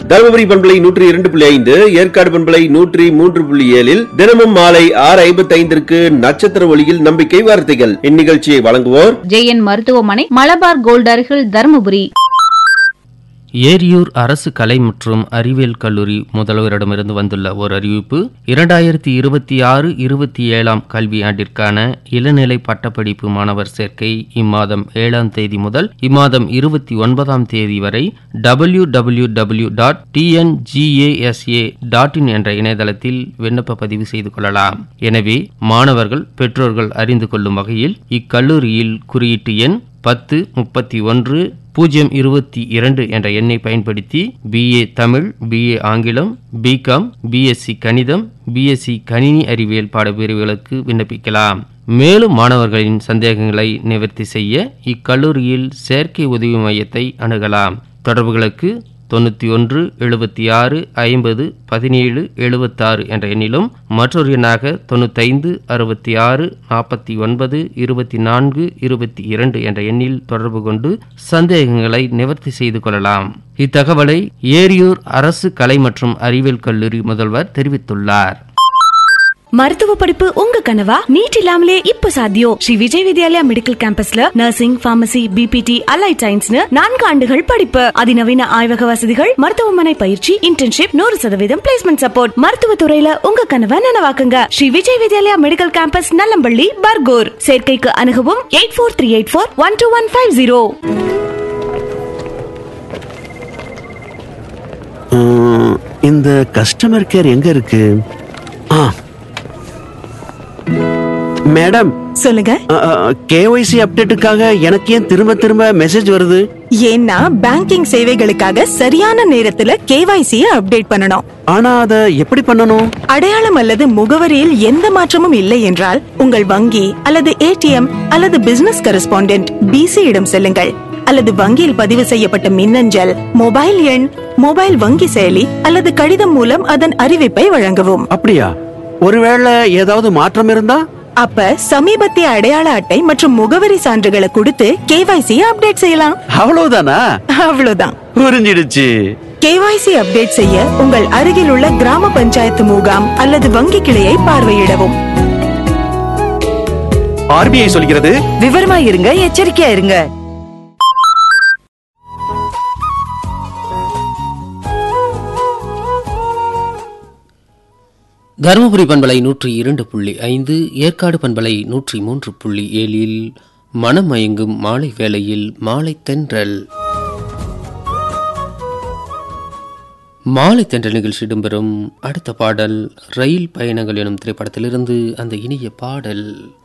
தருமபுரி பண்பலை நூற்றி இரண்டு புள்ளி ஐந்து ஏற்காடு பண்பலை நூற்றி மூன்று புள்ளி ஏழில் தினமும் மாலை ஆறு ஐம்பத்தி ஐந்திற்கு நட்சத்திர ஒளியில் நம்பிக்கை வார்த்தைகள் இந்நிகழ்ச்சியை வழங்குவோர் ஜேஎன் மருத்துவமனை மலபார் கோல்ட் அருகில் தருமபுரி ஏரியூர் அரசு கலை மற்றும் அறிவியல் கல்லூரி முதல்வரிடமிருந்து வந்துள்ள ஒரு அறிவிப்பு இரண்டாயிரத்தி இருபத்தி ஆறு இருபத்தி ஏழாம் கல்வி ஆண்டிற்கான இளநிலை பட்டப்படிப்பு மாணவர் சேர்க்கை இம்மாதம் ஏழாம் தேதி முதல் இம்மாதம் இருபத்தி ஒன்பதாம் தேதி வரை W W W dot T N G A S A dot in என்ற இணையதளத்தில் விண்ணப்ப பதிவு செய்து கொள்ளலாம் எனவே மாணவர்கள் பெற்றோர்கள் அறிந்து கொள்ளும் வகையில் இக்கல்லூரியில் குறியீட்டு எண் பத்து முப்பத்தி ஒன்று பூஜ்ஜியம் இருபத்தி இரண்டு என்ற எண்ணை பயன்படுத்தி பிஏ தமிழ் பிஏ ஆங்கிலம் பிகாம் பிஎஸ்சி கணிதம் பிஎஸ்சி கணினி அறிவியல் பாடப்பிரிவுகளுக்கு விண்ணப்பிக்கலாம் மேலும் மாணவர்களின் சந்தேகங்களை நிவர்த்தி செய்ய இக்கல்லூரியில் சேர்க்கை உதவி மையத்தை அணுகலாம் தொடர்புகளுக்கு தொண்ணூற்றி ஒன்று எழுபத்தி ஆறு ஐம்பது பதினேழு எழுபத்தாறு என்ற எண்ணிலும் மற்றொரு எண்ணாக தொண்ணூத்தைந்து அறுபத்தி ஆறு நாற்பத்தி ஒன்பது இருபத்தி நான்கு இருபத்தி இரண்டு என்ற எண்ணில் தொடர்பு கொண்டு சந்தேகங்களை நிவர்த்தி செய்து கொள்ளலாம் இத்தகவலை ஏரியூர் அரசு கலை மற்றும் அறிவியல் கல்லூரி முதல்வர் தெரிவித்துள்ளார் மருத்துவ படிப்பு உங்க கனவா நீட் இல்லாமலே இப்ப சாத்தியம் ஸ்ரீ விஜய் வித்யாலயா மெடிக்கல் கேம்பஸ்ல நர்சிங் பார்மசி பிபிடி அலைட் சயின்ஸ்னு நான்கு ஆண்டுகள் படிப்பு அதிநவீன ஆய்வக வசதிகள் மருத்துவமனை பயிற்சி இன்டர்ன்ஷிப் நூறு சதவீதம் பிளேஸ்மெண்ட் சப்போர்ட் மருத்துவ துறையில உங்க கனவை நனவாக்குங்க ஸ்ரீ விஜய் வித்யாலயா மெடிக்கல் கேம்பஸ் நல்லம்பள்ளி பர்கூர் சேர்க்கைக்கு அணுகவும் eight four three eight four one two one five zero um, இந்த கஸ்டமர் கேர் எங்க இருக்கு ஆ மேடம் சொல்லுங்க கேஒய்சி அப்டேட்டுக்காக எனக்கு ஏன் திரும்ப திரும்ப மெசேஜ் வருது ஏன்னா பேங்கிங் சேவைகளுக்காக சரியான நேரத்துல கேவைசி அப்டேட் பண்ணணும் ஆனா அத எப்படி பண்ணணும் அடையாளம் அல்லது முகவரியில் எந்த மாற்றமும் இல்லை என்றால் உங்கள் வங்கி அல்லது ஏடிஎம் அல்லது பிசினஸ் கரஸ்பாண்டென்ட் பிசி இடம் செல்லுங்கள் அல்லது வங்கியில் பதிவு செய்யப்பட்ட மின்னஞ்சல் மொபைல் எண் மொபைல் வங்கி செயலி அல்லது கடிதம் மூலம் அதன் அறிவிப்பை வழங்கவும் அப்படியா ஒருவேளை ஏதாவது மாற்றம் இருந்தா அப்ப சமீபத்திய அடையாள அட்டை மற்றும் முகவரி சான்றுகளை கொடுத்து கேவைசி அப்டேட் செய்யலாம் அவ்வளவுதானா அவ்வளவுதான் புரிஞ்சிடுச்சு கேவைசி அப்டேட் செய்ய உங்கள் அருகில் உள்ள கிராம பஞ்சாயத்து முகாம் அல்லது வங்கி கிளையை பார்வையிடவும் ஆர்பிஐ சொல்கிறது விவரமா இருங்க எச்சரிக்கையா இருங்க தருமபுரி பண்பலை நூற்றி இரண்டு புள்ளி ஐந்து ஏற்காடு பண்பலை நூற்றி மூன்று புள்ளி ஏழில் மனம் மயங்கும் மாலை வேளையில் மாலை தென்றல் மாலை தென்றல் நிகழ்ச்சி இடம்பெறும் அடுத்த பாடல் ரயில் பயணங்கள் எனும் திரைப்படத்திலிருந்து அந்த இனிய பாடல்